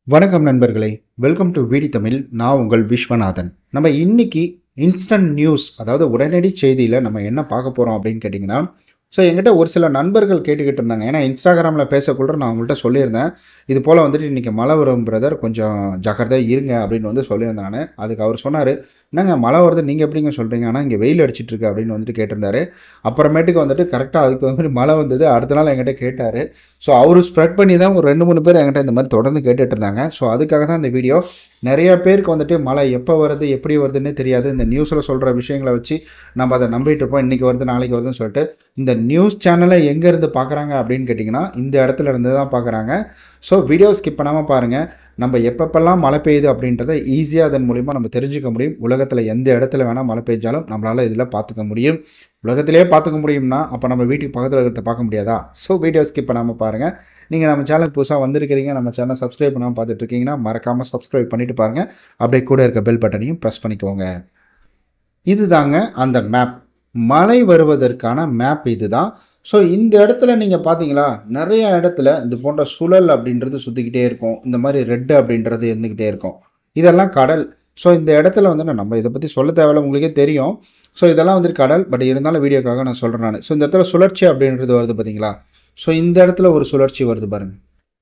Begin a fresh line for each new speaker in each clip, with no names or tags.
வணக்கம் நண்பர்களே welcome to வீடி Tamil நான் உங்கள் விஸ்வநாதன் நம்ம இன்னைக்கு இன்ஸ்டன்ட் நியூஸ் அதாவது உடனடி செய்தியில் நம்ம என்ன பார்க்க போகிறோம் அப்படின்னு கேட்டிங்கன்னா ஸோ என்கிட்ட ஒரு சில நண்பர்கள் கேட்டுக்கிட்டு இருந்தாங்க ஏன்னா இன்ஸ்டாகிராமில் பேசக்குள்ள நான் அவங்கள்ட்ட சொல்லியிருந்தேன் இது போல் வந்துட்டு இன்றைக்கி மழை வரும் பிரதர் கொஞ்சம் ஜாக்கிரதையாக இருங்க அப்படின்னு வந்து சொல்லியிருந்தேன் நான் அதுக்கு அவர் சொன்னார் என்னங்க மழை வருது நீங்கள் எப்படிங்க சொல்கிறீங்க ஆனால் இங்கே வெயில் அடிச்சிட்டு இருக்கு அப்படின்னு வந்துட்டு கேட்டிருந்தாரு அப்புறமேட்டுக்கு வந்துட்டு கரெக்டாக அதுக்கு வந்து மழை வந்தது அடுத்த நாள் என்கிட்ட கேட்டார் ஸோ அவர் ஸ்ப்ரெட் பண்ணி தான் ஒரு ரெண்டு மூணு பேர் என்கிட்ட இந்த மாதிரி தொடர்ந்து கேட்டுட்டு இருந்தாங்க ஸோ அதுக்காக தான் இந்த வீடியோ நிறைய பேருக்கு வந்துட்டு மழை எப்போ வருது எப்படி வருதுன்னு தெரியாது இந்த நியூஸில் சொல்கிற விஷயங்களை வச்சு நம்ம அதை நம்பிட்டு இருப்போம் இன்றைக்கி வருது நாளைக்கு வருதுன்னு சொல்லிட்டு இந்த நியூஸ் சேனலை எங்கேருந்து பார்க்குறாங்க அப்படின்னு கேட்டிங்கன்னா இந்த இடத்துல இருந்து தான் பார்க்குறாங்க ஸோ வீடியோ ஸ்கிப் பண்ணாமல் பாருங்கள் நம்ம எப்பப்பெல்லாம் மழை பெய்யுது அப்படின்றத ஈஸியாக அதன் மூலிமா நம்ம தெரிஞ்சுக்க முடியும் உலகத்தில் எந்த இடத்துல வேணால் மழை பெய்ஞ்சாலும் நம்மளால் இதில் பார்த்துக்க முடியும் உலகத்திலே பார்த்துக்க முடியும்னா அப்போ நம்ம வீட்டுக்கு பக்கத்தில் இருக்கிறத பார்க்க முடியாதா ஸோ வீடியோ ஸ்கிப் பண்ணாமல் பாருங்கள் நீங்கள் நம்ம சேனலுக்கு புதுசாக வந்திருக்கிறீங்க நம்ம சேனல் சப்ஸ்கிரைப் பண்ணாமல் பார்த்துட்டு இருக்கீங்கன்னா மறக்காமல் சப்ஸ்கிரைப் பண்ணிட்டு பாருங்கள் அப்படியே கூட இருக்க பெல் பட்டனையும் ப்ரெஸ் பண்ணிக்கோங்க இதுதாங்க அந்த மேப் மழை வருவதற்கான மேப் இதுதான் ஸோ இந்த இடத்துல நீங்கள் பார்த்தீங்களா நிறைய இடத்துல இது போன்ற சுழல் அப்படின்றது சுற்றிக்கிட்டே இருக்கும் இந்த மாதிரி ரெட்டு அப்படின்றது இருந்துக்கிட்டே இருக்கும் இதெல்லாம் கடல் ஸோ இந்த இடத்துல வந்து நம்ம இதை பற்றி சொல்ல தேவையில்ல உங்களுக்கே தெரியும் ஸோ இதெல்லாம் வந்துட்டு கடல் பட் இருந்தாலும் வீடியோக்காக நான் சொல்கிறேன் நான் ஸோ இந்த இடத்துல சுழற்சி அப்படின்றது வருது பார்த்தீங்களா ஸோ இந்த இடத்துல ஒரு சுழற்சி வருது பாருங்க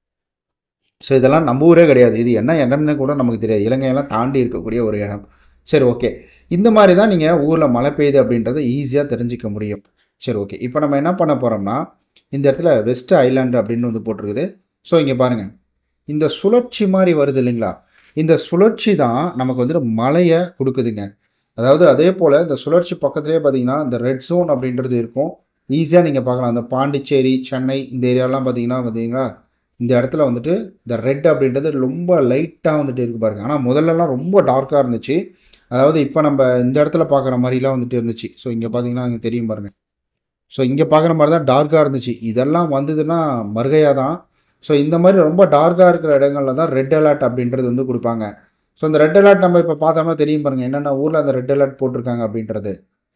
ஸோ இதெல்லாம் நம்ம ஊரே கிடையாது இது என்ன இடம்னு கூட நமக்கு தெரியாது இலங்கையெல்லாம் தாண்டி இருக்கக்கூடிய ஒரு இடம் சரி ஓகே இந்த மாதிரி தான் நீங்கள் ஊரில் மழை பெய்யுது அப்படின்றத ஈஸியாக தெரிஞ்சிக்க முடியும் சரி ஓகே இப்போ நம்ம என்ன பண்ண போகிறோம்னா இந்த இடத்துல வெஸ்ட் ஐலாண்டு அப்படின்னு வந்து போட்டிருக்குது ஸோ இங்கே பாருங்கள் இந்த சுழற்சி மாதிரி வருது இல்லைங்களா இந்த சுழற்சி தான் நமக்கு வந்துட்டு மழையை கொடுக்குதுங்க அதாவது அதே போல் இந்த சுழற்சி பக்கத்துலேயே பார்த்தீங்கன்னா இந்த ரெட் ஜோன் அப்படின்றது இருக்கும் ஈஸியாக நீங்கள் பார்க்கலாம் அந்த பாண்டிச்சேரி சென்னை இந்த ஏரியாலாம் பார்த்தீங்கன்னா பார்த்தீங்களா இந்த இடத்துல வந்துட்டு இந்த ரெட் அப்படின்றது ரொம்ப லைட்டாக வந்துட்டு இருக்கு பாருங்க ஆனால் முதல்லலாம் ரொம்ப டார்க்காக இருந்துச்சு அதாவது இப்போ நம்ம இந்த இடத்துல பார்க்குற மாதிரிலாம் வந்துட்டு இருந்துச்சு ஸோ இங்கே பார்த்தீங்கன்னா இங்கே தெரியும் பாருங்கள் ஸோ இங்கே பார்க்குற மாதிரி தான் டார்க்காக இருந்துச்சு இதெல்லாம் வந்ததுன்னா மறுகையாக தான் ஸோ இந்த மாதிரி ரொம்ப டார்க்காக இருக்கிற இடங்கள்ல தான் ரெட் அலர்ட் அப்படின்றது வந்து கொடுப்பாங்க ஸோ இந்த ரெட் அலர்ட் நம்ம இப்போ பார்த்தோம்னா தெரியும் பாருங்கள் என்னென்ன ஊரில் அந்த ரெட் அலர்ட் போட்டிருக்காங்க அப்படின்றது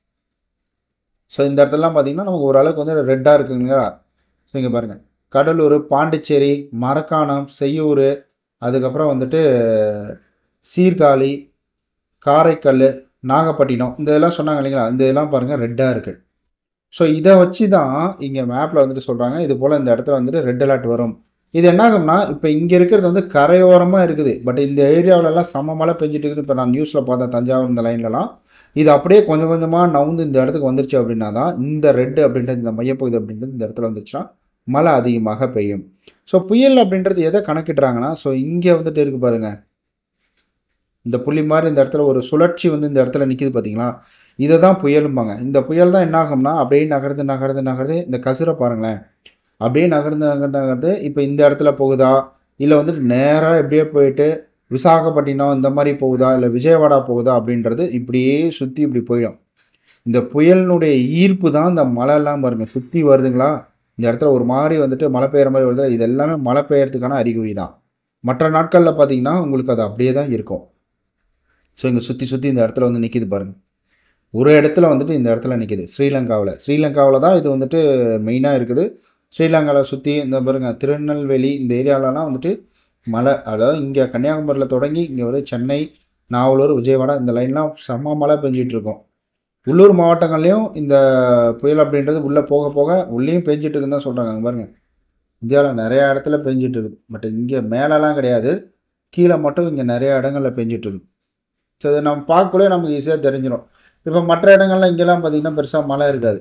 ஸோ இந்த இடத்துலலாம் பார்த்தீங்கன்னா நமக்கு ஓரளவுக்கு வந்து ரெட்டாக இருக்குங்களா ஸோ இங்கே பாருங்கள் கடலூர் பாண்டிச்சேரி மரக்காணம் செய்யூர் அதுக்கப்புறம் வந்துட்டு சீர்காழி காரைக்கல் நாகப்பட்டினம் இந்த இதெல்லாம் சொன்னாங்க இல்லைங்களா இந்த இதெல்லாம் பாருங்கள் ரெட்டாக இருக்குது ஸோ இதை வச்சு தான் இங்கே மேப்பில் வந்துட்டு சொல்கிறாங்க இது போல் இந்த இடத்துல வந்துட்டு ரெட் அலர்ட் வரும் இது என்ன ஆகும்னா இப்போ இங்கே இருக்கிறது வந்து கரையோரமாக இருக்குது பட் இந்த ஏரியாவிலலாம் செம்ம மழை பெஞ்சிட்டு இருக்குது இப்போ நான் நியூஸில் பார்த்தேன் தஞ்சாவூர் இந்த லைன்லலாம் இது அப்படியே கொஞ்சம் கொஞ்சமாக நவுந்து இந்த இடத்துக்கு வந்துருச்சு அப்படின்னா தான் இந்த ரெட்டு அப்படின்றது இந்த மையப்பகுதி அப்படின்றது இந்த இடத்துல வந்துச்சுன்னா மழை அதிகமாக பெய்யும் ஸோ புயல் அப்படின்றது எதை கணக்கிடுறாங்கன்னா ஸோ இங்கே வந்துட்டு இருக்கு பாருங்க இந்த புள்ளி மாதிரி இந்த இடத்துல ஒரு சுழற்சி வந்து இந்த இடத்துல நிற்கிது பார்த்தீங்களா இதை தான் புயலும்பாங்க இந்த புயல் தான் என்ன ஆகும்னா அப்படியே நகர்ந்து நகர்ந்து நகர்ந்து இந்த கசுரை பாருங்களேன் அப்படியே நகர்ந்து நகர்ந்து நகர்ந்து இப்போ இந்த இடத்துல போகுதா இல்லை வந்துட்டு நேராக எப்படியே போயிட்டு விசாகப்பட்டினம் இந்த மாதிரி போகுதா இல்லை விஜயவாடா போகுதா அப்படின்றது இப்படியே சுற்றி இப்படி போயிடும் இந்த புயலினுடைய ஈர்ப்பு தான் இந்த மழைலாம் பாருங்கள் சுற்றி வருதுங்களா இந்த இடத்துல ஒரு மாதிரி வந்துட்டு மழை பெய்கிற மாதிரி வருது இது எல்லாமே மழை பெய்யறதுக்கான அறிகுறி தான் மற்ற நாட்களில் பார்த்தீங்கன்னா உங்களுக்கு அது அப்படியே தான் இருக்கும் ஸோ இங்கே சுற்றி சுற்றி இந்த இடத்துல வந்து நிற்கிது பாருங்கள் ஒரு இடத்துல வந்துட்டு இந்த இடத்துல நிற்கிது ஸ்ரீலங்காவில் ஸ்ரீலங்காவில் தான் இது வந்துட்டு மெயினாக இருக்குது ஸ்ரீலங்காவில் சுற்றி இந்த பாருங்க திருநெல்வேலி இந்த ஏரியாவிலலாம் வந்துட்டு மழை அதாவது இங்கே கன்னியாகுமரியில் தொடங்கி இங்கே வந்து சென்னை நாவலூர் விஜயவாடா இந்த லைன்லாம் செம்ம மழை பெஞ்சிட்டு இருக்கும் உள்ளூர் மாவட்டங்கள்லேயும் இந்த புயல் அப்படின்றது உள்ளே போக போக உள்ளேயும் பெஞ்சிட்டு இருக்குன்னு தான் சொல்கிறாங்க அங்கே பாருங்கள் இந்தியாவில் நிறையா இடத்துல பெஞ்சிட்டு இருக்குது பட் இங்கே மேலெலாம் கிடையாது கீழே மட்டும் இங்கே நிறைய இடங்களில் பெஞ்சிட்டு இருக்கு ஸோ இதை நம்ம பார்க்கக்குள்ளே நமக்கு ஈஸியாக தெரிஞ்சிடும் இப்போ மற்ற இடங்கள்லாம் இங்கெல்லாம் பார்த்திங்கன்னா பெருசாக மழை இருக்காது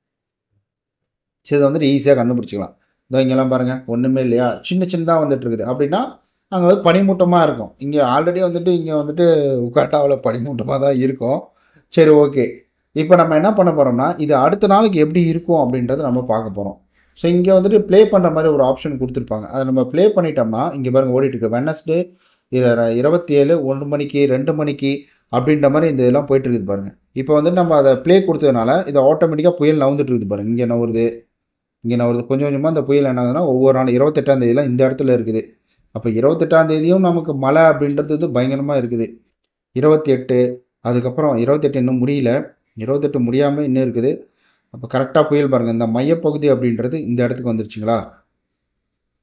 ஸோ இதை வந்துட்டு ஈஸியாக கண்டுபிடிச்சிக்கலாம் இதோ இங்கெல்லாம் பாருங்கள் ஒன்றுமே இல்லையா சின்ன சின்னதாக வந்துட்டு இருக்குது அப்படின்னா அங்கே வந்து பனிமூட்டமாக இருக்கும் இங்கே ஆல்ரெடி வந்துட்டு இங்கே வந்துட்டு உக்காட்டாவில் பனிமூட்டமாக தான் இருக்கும் சரி ஓகே இப்போ நம்ம என்ன பண்ண போகிறோம்னா இது அடுத்த நாளைக்கு எப்படி இருக்கும் அப்படின்றத நம்ம பார்க்க போகிறோம் ஸோ இங்கே வந்துட்டு ப்ளே பண்ணுற மாதிரி ஒரு ஆப்ஷன் கொடுத்துருப்பாங்க அதை நம்ம ப்ளே பண்ணிட்டோம்னா இங்கே பாருங்கள் ஓடிட்டுருக்கு வெனஸ்டே இருபத்தி ஏழு ஒன்று மணிக்கு ரெண்டு மணிக்கு அப்படின்ற மாதிரி இந்த இதெல்லாம் போயிட்டு இருக்குது பாருங்கள் இப்போ வந்து நம்ம அதை ப்ளே கொடுத்ததுனால இது ஆட்டோமேட்டிக்காக புயல் நவுந்துட்டு இருக்குது பாருங்கள் இங்கே நவுறுது இங்கே நவுறுது கொஞ்சம் கொஞ்சமாக இந்த புயல் என்ன ஆகுதுன்னா ஒவ்வொரு நாள் இருபத்தெட்டாம் தேதியெலாம் இந்த இடத்துல இருக்குது அப்போ இருபத்தெட்டாம் தேதியும் நமக்கு மழை அப்படின்றது வந்து பயங்கரமாக இருக்குது இருபத்தி எட்டு அதுக்கப்புறம் இருபத்தெட்டு இன்னும் முடியல இருபத்தெட்டு முடியாமல் இன்னும் இருக்குது அப்போ கரெக்டாக புயல் பாருங்கள் இந்த மையப்பகுதி அப்படின்றது இந்த இடத்துக்கு வந்துருச்சுங்களா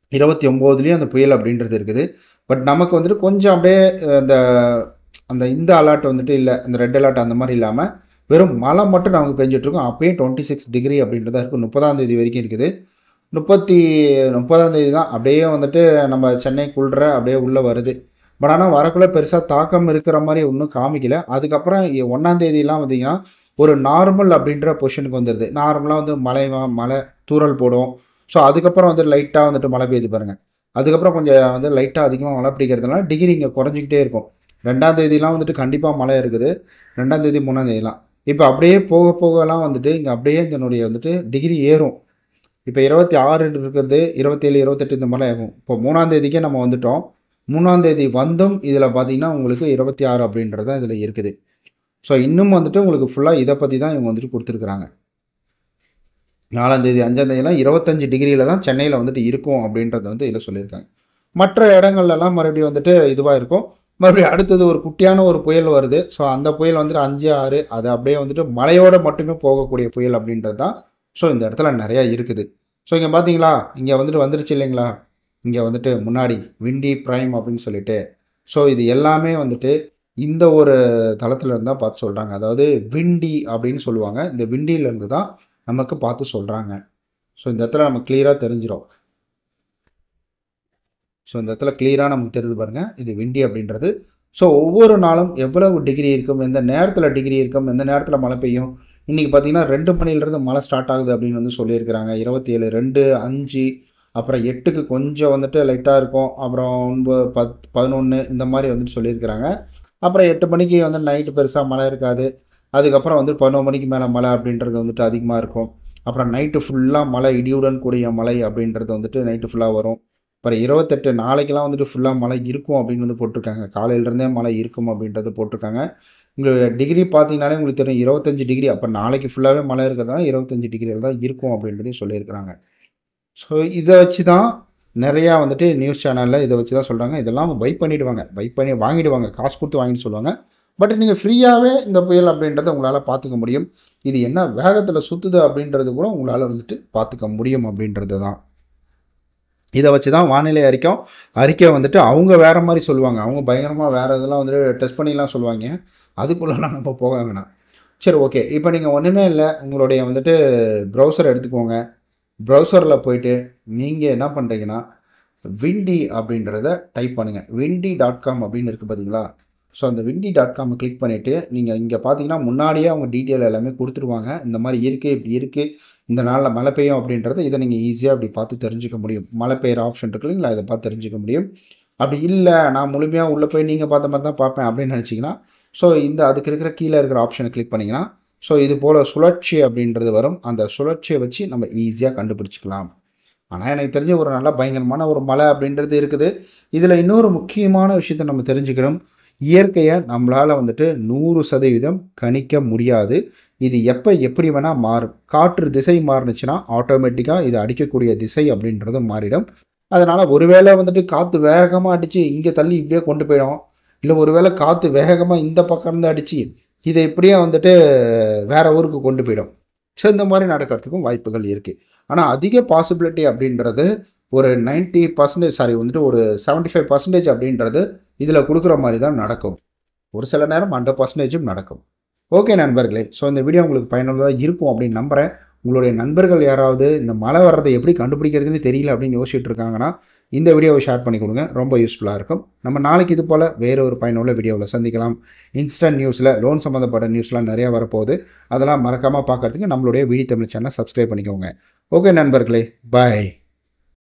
இருபத்தி ஒம்போதுலேயும் அந்த புயல் அப்படின்றது இருக்குது பட் நமக்கு வந்துட்டு கொஞ்சம் அப்படியே அந்த அந்த இந்த அலர்ட் வந்துட்டு இல்லை இந்த ரெட் அலர்ட் அந்த மாதிரி இல்லாமல் வெறும் மழை மட்டும் நமக்கு பெஞ்சிட்ருக்கோம் அப்பயும் டுவெண்ட்டி சிக்ஸ் டிகிரி அப்படின்றதா இருக்குது முப்பதாம் தேதி வரைக்கும் இருக்குது முப்பத்தி முப்பதாம் தேதி தான் அப்படியே வந்துட்டு நம்ம சென்னைக்குள்ற அப்படியே உள்ளே வருது பட் ஆனால் வரக்குள்ளே பெருசாக தாக்கம் இருக்கிற மாதிரி ஒன்றும் காமிக்கல அதுக்கப்புறம் ஒன்றாம் தேதியெலாம் பார்த்தீங்கன்னா ஒரு நார்மல் அப்படின்ற பொசிஷனுக்கு வந்துடுது நார்மலாக வந்து மழை வா- மழை தூறல் போடும் ஸோ அதுக்கப்புறம் வந்து லைட்டாக வந்துட்டு மழை பெய்யுது பாருங்கள் அதுக்கப்புறம் கொஞ்சம் வந்து லைட்டாக அதிகமாக மழை பிடிக்கிறதுனால டிகிரி இங்கே குறைஞ்சிக்கிட்டே இருக்கும் ரெண்டாம் தேதிலாம் வந்துட்டு கண்டிப்பாக மழை இருக்குது ரெண்டாம் தேதி மூணாம் தேதிலாம் இப்போ அப்படியே போக போகலாம் வந்துட்டு இங்கே அப்படியே இதனுடைய வந்துட்டு டிகிரி ஏறும் இப்போ இருபத்தி ஆறு இருக்கிறது இருபத்தேழு இருபத்தெட்டு இந்த மாதிரி ஆகும் இப்போ மூணாம் தேதிக்கே நம்ம வந்துட்டோம் மூணாம் தேதி வந்தும் இதில் பார்த்தீங்கன்னா உங்களுக்கு இருபத்தி ஆறு அப்படின்றது தான் இதில் இருக்குது ஸோ இன்னும் வந்துட்டு உங்களுக்கு ஃபுல்லாக இதை பற்றி தான் இவங்க வந்துட்டு கொடுத்துருக்குறாங்க நாலாம் தேதி அஞ்சாம் தேதிலாம் இருபத்தஞ்சு டிகிரியில் தான் சென்னையில் வந்துட்டு இருக்கும் அப்படின்றத வந்து இதில் சொல்லியிருக்காங்க மற்ற இடங்கள்லாம் மறுபடியும் வந்துட்டு இதுவாக இருக்கும் மறுபடியும் அடுத்தது ஒரு குட்டியான ஒரு புயல் வருது ஸோ அந்த புயல் வந்துட்டு அஞ்சு ஆறு அது அப்படியே வந்துட்டு மழையோட மட்டுமே போகக்கூடிய புயல் அப்படின்றது தான் ஸோ இந்த இடத்துல நிறையா இருக்குது ஸோ இங்கே பார்த்தீங்களா இங்கே வந்துட்டு வந்துருச்சு இல்லைங்களா இங்கே வந்துட்டு முன்னாடி விண்டி ப்ரைம் அப்படின்னு சொல்லிட்டு ஸோ இது எல்லாமே வந்துட்டு இந்த ஒரு தளத்துல இருந்து தான் பார்த்து சொல்கிறாங்க அதாவது விண்டி அப்படின்னு சொல்லுவாங்க இந்த விண்டியிலேருந்து தான் நமக்கு பார்த்து சொல்கிறாங்க ஸோ இந்த இடத்துல நம்ம கிளியராக தெரிஞ்சிடும் ஸோ இந்த இடத்துல கிளியராக நமக்கு தெரிஞ்சு பாருங்கள் இது விண்டி அப்படின்றது ஸோ ஒவ்வொரு நாளும் எவ்வளவு டிகிரி இருக்கும் எந்த நேரத்தில் டிகிரி இருக்கும் எந்த நேரத்தில் மழை பெய்யும் இன்றைக்கி பார்த்தீங்கன்னா ரெண்டு மணிலேருந்து மழை ஸ்டார்ட் ஆகுது அப்படின்னு வந்து சொல்லியிருக்கிறாங்க இருபத்தி ஏழு ரெண்டு அஞ்சு அப்புறம் எட்டுக்கு கொஞ்சம் வந்துட்டு லைட்டாக இருக்கும் அப்புறம் ஒன்பது பத் பதினொன்று இந்த மாதிரி வந்துட்டு சொல்லியிருக்கிறாங்க அப்புறம் எட்டு மணிக்கு வந்து நைட்டு பெருசாக மழை இருக்காது அதுக்கப்புறம் வந்து பதினொரு மணிக்கு மேலே மழை அப்படின்றது வந்துட்டு அதிகமாக இருக்கும் அப்புறம் நைட்டு ஃபுல்லாக மழை இடியுடன் கூடிய மழை அப்படின்றது வந்துட்டு நைட்டு ஃபுல்லாக வரும் அப்புறம் இருபத்தெட்டு நாளைக்கெல்லாம் வந்துட்டு ஃபுல்லாக மழை இருக்கும் அப்படின்னு வந்து போட்டிருக்காங்க காலையிலேருந்தே மழை இருக்கும் அப்படின்றது போட்டிருக்காங்க உங்களுக்கு டிகிரி பார்த்தீங்கனாலே உங்களுக்கு தெரியும் இருபத்தஞ்சு டிகிரி அப்போ நாளைக்கு ஃபுல்லாகவே மழை இருக்கிறதுனால இருபத்தஞ்சு டிகிரியில் தான் இருக்கும் அப்படின்றதையும் சொல்லியிருக்கிறாங்க ஸோ இதை வச்சு தான் நிறையா வந்துட்டு நியூஸ் சேனலில் இதை வச்சு தான் சொல்கிறாங்க இதெல்லாம் பை பண்ணிவிடுவாங்க பை பண்ணி வாங்கிடுவாங்க காசு கொடுத்து வாங்கிட்டு சொல்லுவாங்க பட் நீங்கள் ஃப்ரீயாகவே இந்த புயல் அப்படின்றத உங்களால் பார்த்துக்க முடியும் இது என்ன வேகத்தில் சுற்றுது அப்படின்றது கூட உங்களால் வந்துட்டு பார்த்துக்க முடியும் அப்படின்றது தான் இதை வச்சு தான் வானிலை அறிக்கை அறிக்கை வந்துட்டு அவங்க வேறு மாதிரி சொல்லுவாங்க அவங்க பயங்கரமாக வேறு இதெல்லாம் வந்துட்டு டெஸ்ட் பண்ணிலாம் சொல்லுவாங்க அதுக்குள்ளெல்லாம் நம்ம போக வேணாம் சரி ஓகே இப்போ நீங்கள் ஒன்றுமே இல்லை உங்களுடைய வந்துட்டு ப்ரௌசர் எடுத்துக்கோங்க ப்ரௌசரில் போயிட்டு நீங்கள் என்ன பண்ணுறீங்கன்னா விண்டி அப்படின்றத டைப் பண்ணுங்கள் விண்டி டாட் காம் அப்படின்னு இருக்குது பார்த்தீங்களா ஸோ அந்த விண்டி டாட் காமை கிளிக் பண்ணிவிட்டு நீங்கள் இங்கே பார்த்தீங்கன்னா முன்னாடியே அவங்க டீட்டெயில் எல்லாமே கொடுத்துருவாங்க இந்த மாதிரி இருக்குது இப்படி இருக்குது இந்த நாளில் மழை பெய்யும் அப்படின்றத இதை நீங்கள் ஈஸியாக அப்படி பார்த்து தெரிஞ்சுக்க முடியும் மழை பெய்கிற ஆப்ஷன் இருக்கு இல்லைங்களா இதை பார்த்து தெரிஞ்சுக்க முடியும் அப்படி இல்லை நான் முழுமையாக உள்ளே போய் நீங்கள் பார்த்த மாதிரி தான் பார்ப்பேன் அப்படின்னு நினச்சிங்கன்னா ஸோ இந்த அதுக்கு இருக்கிற கீழே இருக்கிற ஆப்ஷனை கிளிக் பண்ணிங்கன்னா ஸோ இது போல் சுழற்சி அப்படின்றது வரும் அந்த சுழற்சியை வச்சு நம்ம ஈஸியாக கண்டுபிடிச்சிக்கலாம் ஆனால் எனக்கு தெரிஞ்ச ஒரு நல்ல பயங்கரமான ஒரு மலை அப்படின்றது இருக்குது இதில் இன்னொரு முக்கியமான விஷயத்தை நம்ம தெரிஞ்சுக்கணும் இயற்கையை நம்மளால் வந்துட்டு நூறு சதவீதம் கணிக்க முடியாது இது எப்போ எப்படி வேணால் மாறும் காற்று திசை மாறுனுச்சுன்னா ஆட்டோமேட்டிக்காக இது அடிக்கக்கூடிய திசை அப்படின்றது மாறிடும் அதனால் ஒருவேளை வந்துட்டு காற்று வேகமாக அடித்து இங்கே தள்ளி இப்படியே கொண்டு போயிடும் இல்லை ஒருவேளை காற்று வேகமாக இந்த பக்கம் இருந்து அடித்து இதை இப்படியே வந்துட்டு வேற ஊருக்கு கொண்டு போயிடும் ஸோ இந்த மாதிரி நடக்கிறதுக்கும் வாய்ப்புகள் இருக்குது ஆனால் அதிக பாசிபிலிட்டி அப்படின்றது ஒரு 90% பர்சன்டேஜ் சாரி வந்துட்டு ஒரு 75% ஃபைவ் பர்சன்டேஜ் அப்படின்றது இதில் கொடுக்குற மாதிரி தான் நடக்கும் ஒரு சில நேரம் ஹண்ட்ரட் பர்சன்டேஜும் நடக்கும் ஓகே நண்பர்களே ஸோ இந்த வீடியோ உங்களுக்கு பயனுள்ளதாக இருக்கும் அப்படின்னு நம்புகிறேன் உங்களுடைய நண்பர்கள் யாராவது இந்த மழை வர்றதை எப்படி கண்டுபிடிக்கிறதுன்னு தெரியல அப்படின்னு யோசிச்சுட்டு இருக்காங்கன்னா இந்த வீடியோவை ஷேர் பண்ணி கொடுங்க ரொம்ப யூஸ்ஃபுல்லாக இருக்கும் நம்ம நாளைக்கு இது போல் வேறு ஒரு பயனுள்ள வீடியோவில் சந்திக்கலாம் இன்ஸ்டன்ட் நியூஸில் லோன் சம்மந்தப்பட்ட நியூஸ்லாம் நிறையா வரப்போகுது அதெல்லாம் மறக்காமல் பார்க்கறதுக்கு நம்மளுடைய வீடி தமிழ் சேனலை சப்ஸ்கிரைப் பண்ணிக்கோங்க ஓகே நண்பர்களே பாய்